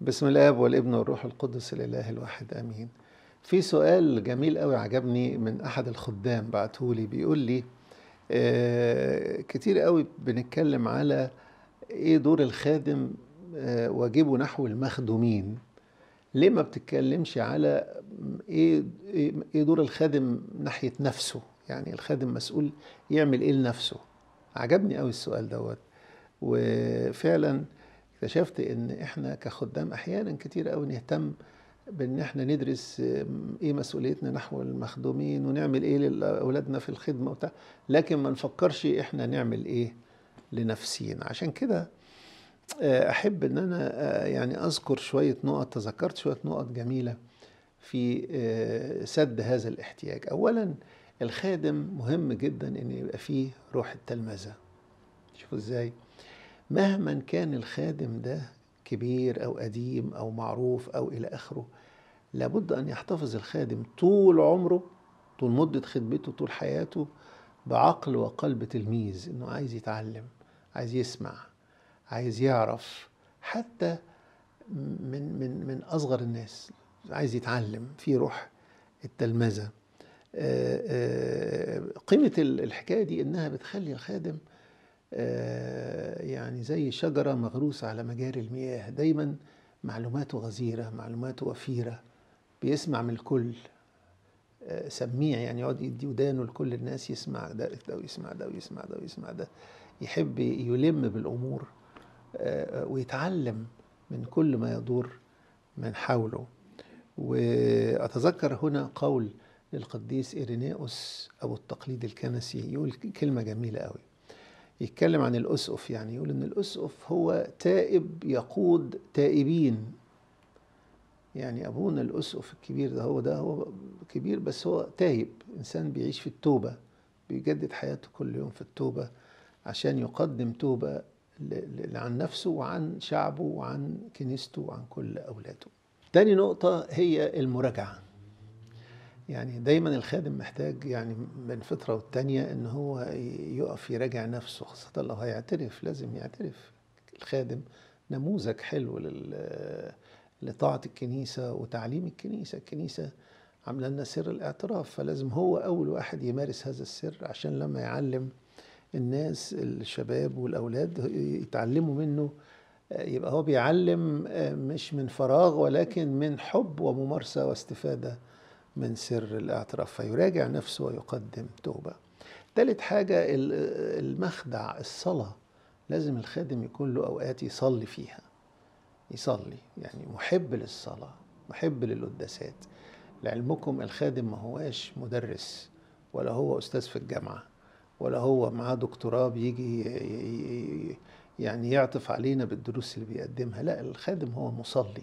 بسم الاب والابن والروح القدس الاله الواحد امين في سؤال جميل قوي عجبني من احد الخدام بعتهولي بيقول لي آه كتير قوي بنتكلم على ايه دور الخادم آه واجبه نحو المخدومين ليه ما بتتكلمش على ايه ايه دور الخادم ناحيه نفسه يعني الخادم مسؤول يعمل ايه لنفسه عجبني قوي السؤال دوت وفعلا اكتشفت ان احنا كخدام احيانا كتير قوي نهتم بان احنا ندرس ايه مسؤوليتنا نحو المخدومين ونعمل ايه لاولادنا في الخدمه وبتاع لكن ما نفكرش احنا نعمل ايه لنفسينا عشان كده احب ان انا يعني اذكر شويه نقط تذكرت شويه نقط جميله في سد هذا الاحتياج اولا الخادم مهم جدا ان يبقى فيه روح التلمذه شوفوا ازاي مهما كان الخادم ده كبير او قديم او معروف او الى اخره لابد ان يحتفظ الخادم طول عمره طول مده خدمته طول حياته بعقل وقلب تلميذ انه عايز يتعلم عايز يسمع عايز يعرف حتى من من من اصغر الناس عايز يتعلم في روح التلمذه قيمه الحكايه دي انها بتخلي الخادم يعني زي شجرة مغروسة على مجاري المياه دايما معلوماته غزيرة معلوماته وفيرة بيسمع من الكل سميع يعني يقعد يدي ودانه لكل الناس يسمع ده ده ويسمع ده ويسمع ده ويسمع ده يحب يلم بالأمور ويتعلم من كل ما يدور من حوله وأتذكر هنا قول للقديس إيرينيوس أو التقليد الكنسي يقول كلمة جميلة قوي يتكلم عن الأسقف يعني يقول إن الأسقف هو تائب يقود تائبين يعني أبونا الأسقف الكبير ده هو ده هو كبير بس هو تايب إنسان بيعيش في التوبة بيجدد حياته كل يوم في التوبة عشان يقدم توبة عن نفسه وعن شعبه وعن كنيسته وعن كل أولاده تاني نقطة هي المراجعة يعني دايما الخادم محتاج يعني من فترة والتانية ان هو يقف يراجع نفسه خاصة لو هيعترف لازم يعترف الخادم نموذج حلو لطاعة الكنيسة وتعليم الكنيسة الكنيسة عاملة لنا سر الاعتراف فلازم هو أول واحد يمارس هذا السر عشان لما يعلم الناس الشباب والأولاد يتعلموا منه يبقى هو بيعلم مش من فراغ ولكن من حب وممارسة واستفادة من سر الاعتراف فيراجع نفسه ويقدم توبة ثالث حاجة المخدع الصلاة لازم الخادم يكون له أوقات يصلي فيها يصلي يعني محب للصلاة محب للقداسات لعلمكم الخادم ما هواش مدرس ولا هو أستاذ في الجامعة ولا هو معاه دكتوراه بيجي يعني يعطف علينا بالدروس اللي بيقدمها لا الخادم هو مصلي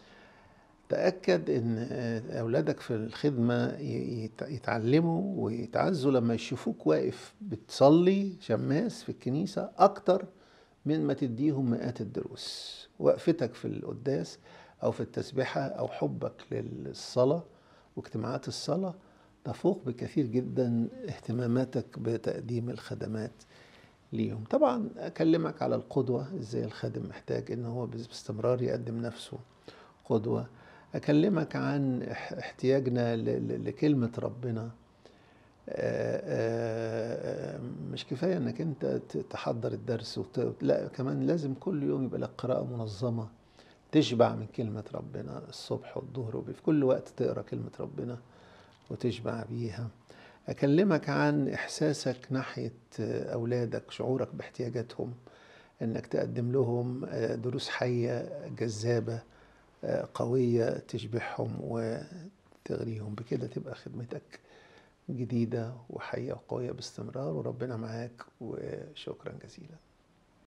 تأكد إن أولادك في الخدمة يتعلموا ويتعزوا لما يشوفوك واقف بتصلي شماس في الكنيسة أكتر من ما تديهم مئات الدروس وقفتك في القداس أو في التسبيحة أو حبك للصلاة واجتماعات الصلاة تفوق بكثير جدا اهتماماتك بتقديم الخدمات ليهم طبعا أكلمك على القدوة إزاي الخادم محتاج إن هو باستمرار يقدم نفسه قدوة أكلمك عن احتياجنا لكلمة ربنا مش كفاية انك انت تحضر الدرس وت... لا كمان لازم كل يوم يبقى لك قراءة منظمة تشبع من كلمة ربنا الصبح والظهر وفي كل وقت تقرأ كلمة ربنا وتشبع بيها أكلمك عن إحساسك ناحية أولادك شعورك باحتياجاتهم إنك تقدم لهم دروس حية جذابة قوية تشبعهم وتغريهم بكده تبقى خدمتك جديدة وحية وقوية باستمرار وربنا معاك وشكرا جزيلا